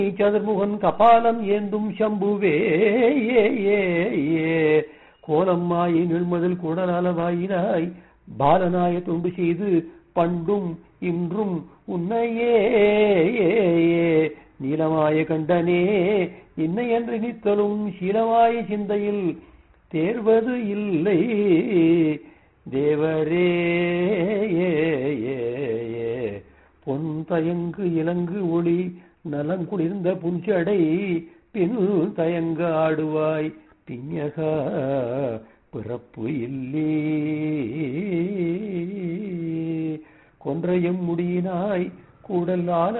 சதுர்முகன் கபாலம் ஏந்தும் சம்புவே ஏ ஏ ஏ கோலம்மாயை நிழ்மதில் குடலாலவாயினாய் பாலனாய தொண்டு செய்து பண்டும் இன்றும் உன்னையே நீலமாய கண்டனே இன்னை என்று நித்தலும் சீலமாய சிந்தையில் தேர்வது இல்லை தேவரே பொன் தயங்கு இலங்கு ஒளி நலங்குளிர்ந்த புஞ்சடை பின் தயங்க ஆடுவாய் பிஞகா பிறப்பு இல்லே கொன்றையும் முடியினாய் கூடல் ஆல